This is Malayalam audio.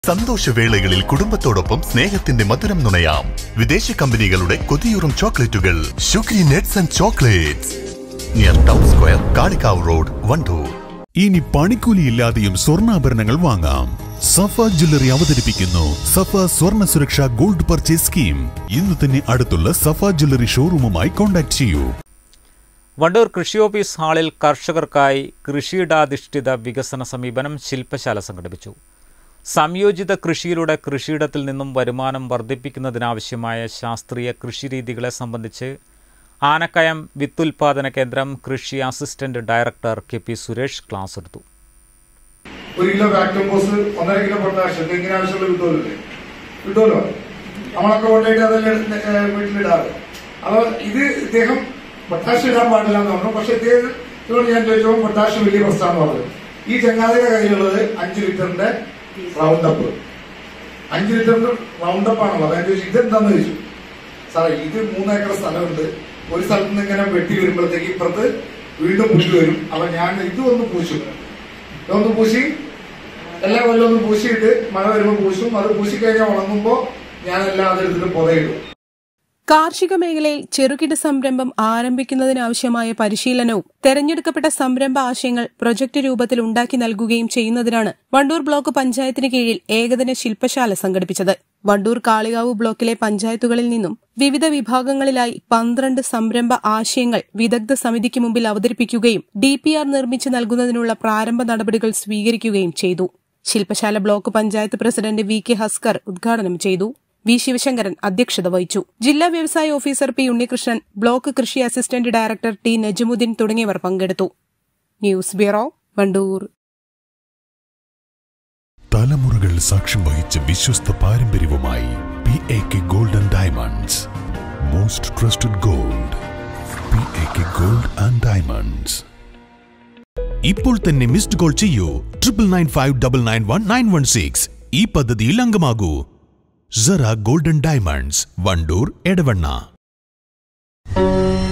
സന്തോഷവേളകളിൽ കുടുംബത്തോടൊപ്പം സ്നേഹത്തിന്റെ മധുരം നുണയാം വിദേശ കമ്പനികളുടെ കൊതിയൂറും ചോക്ലേറ്റുകൾ sugary nuts and chocolates near town square Kalikavu road Wandoor ഇനി പണിക്കൂലിയില്ലാതെയും സ്വർണ്ണാഭരണങ്ങൾ വാങ്ങാം സഫ ജ്വല്ലറി അവതരിപ്പിക്കുന്നു സഫ സ്വർണ്ണ സുരക്ഷ ഗോൾഡ് പർച്ചേസ് സ്കീം ഇന്ന് തന്നെ അടുത്തുള്ള സഫ ജ്വല്ലറി ഷോറൂമുമായി കോൺടാക്ട് ചെയ്യൂ വണ്ടൂർ കൃഷി ഓഫീസ് ഹാളിൽ കർഷകർക്കായി കൃഷിയിടാധിഷ്ഠിത വികസന സമീപനം ശില്പശാല സംഘടിപ്പിച്ചു സംയോജിത കൃഷിയിലൂടെ കൃഷിയിടത്തിൽ നിന്നും വരുമാനം വർദ്ധിപ്പിക്കുന്നതിനാവശ്യമായ ശാസ്ത്രീയ കൃഷിരീതികളെ സംബന്ധിച്ച് ആനക്കയം വിത്തുൽപാദന കേന്ദ്രം കൃഷി assistant director K P Suresh class എടുത്തു ഒരു കിലോ വാക്യൂം ബോസ് ഒന്നര കിലോ പൊട്ടാഷ്യം തെങ്ങിന് ആവശ്യമുള്ള കിട്ടുമല്ലോ കിട്ടുമല്ലോ നമ്മളൊക്കെ കൊണ്ടുപോയിട്ട് അതെല്ലാം എടുത്ത്, ഏ, വീട്ടിലിടാറ് അപ്പൊ ഇത് ഇദ്ദേഹം പൊട്ടാഷ്യം ഇടാൻ പാടില്ല എന്ന് പറഞ്ഞു പക്ഷെ ഇദ്ദേഹത്തോട് ഞാൻ ചോദിച്ചപ്പോൾ പൊട്ടാഷ്യം വലിയ പ്രശ്നമാണെന്ന് പറഞ്ഞു ഈ ചങ്ങാതിയുടെ കയ്യിലുള്ളത് അഞ്ച് ലിറ്ററിന്റെ റൗണ്ട് അപ്പ് അഞ്ച് ലിറ്ററിന്റെ റൗണ്ട് അപ്പ് ആണല്ലോ അതായത് ചോദിച്ചു ഇതെന്താന്ന് ചോദിച്ചു സാറേ ഇത് മൂന്നേക്കർ സ്ഥലമുണ്ട് ഒരു സ്ഥലത്ത് നിന്ന് ഇങ്ങനെ വെട്ടി വരുമ്പോഴത്തേക്ക് ഇപ്പുറത്ത് വീണ്ടും പുല്ല് വരും അപ്പൊ ഞാൻ ഇത് ഒന്ന് പൂശു ഇതൊന്ന് പൂശി എല്ലാ കൊല്ലം ഒന്ന് പൂശിയിട്ട് മഴ വരുമ്പോൾ പൂശും അത് പൂശിക്കഴിഞ്ഞാൽ ഉണങ്ങുമ്പോ ഞാൻ എല്ലാം അതെടുത്തിട്ട് പുതയിടും കാർഷിക മേഖലയിൽ ചെറുകിട സംരംഭം ആരംഭിക്കുന്നതിനാവശ്യമായ പരിശീലനവും തെരഞ്ഞെടുക്കപ്പെട്ട സംരംഭ ആശയങ്ങൾ പ്രൊജക്ട് രൂപത്തിൽ ഉണ്ടാക്കി നൽകുകയും ചെയ്യുന്നതിനാണ് വണ്ടൂർ ബ്ലോക്ക് പഞ്ചായത്തിന് കീഴിൽ ഏകദിന ശില്പശാല സംഘടിപ്പിച്ചത് വണ്ടൂർ കാളികാവ് ബ്ലോക്കിലെ പഞ്ചായത്തുകളിൽ നിന്നും വിവിധ വിഭാഗങ്ങളിലായി പന്ത്രണ്ട് സംരംഭ ആശയങ്ങൾ വിദഗ്ധ സമിതിക്ക് മുമ്പിൽ അവതരിപ്പിക്കുകയും ഡി പി ആർ നിർമ്മിച്ചു നൽകുന്നതിനുള്ള പ്രാരംഭ നടപടികൾ സ്വീകരിക്കുകയും ചെയ്തു ശില്പശാല block panchayat president V K Haskar ഉദ്ഘാടനം ചെയ്തു വി ശിവശങ്കരൻ അധ്യക്ഷത വഹിച്ചു ജില്ലാ വ്യവസായ ഓഫീസർ പി ഉണ്ണികൃഷ്ണൻ ബ്ലോക്ക് കൃഷി അസിസ്റ്റന്റ് ഡയറക്ടർ ടി നജമുദ്ദീൻ തുടങ്ങിയവർ പങ്കെടുത്തു ന്യൂസ് ബ്യൂറോ വണ്ടൂർ തലമുറകൾ സാക്ഷ്യം വഹിച്ച വിശ്വസ്ത പാരമ്പര്യവുമായി P A K golden diamonds most trusted gold P A K gold and diamonds ഇപ്പോൾ തന്നെ മിസ്ഡ് കോൾ ചെയ്യൂ triple nine five double nine one nine one six ഈ പദ്ധതിയിൽ അംഗമാകൂ സറ ഗോൾഡൻ ഡയമണ്ട്സ് വണ്ടൂർ എടവണ്ണ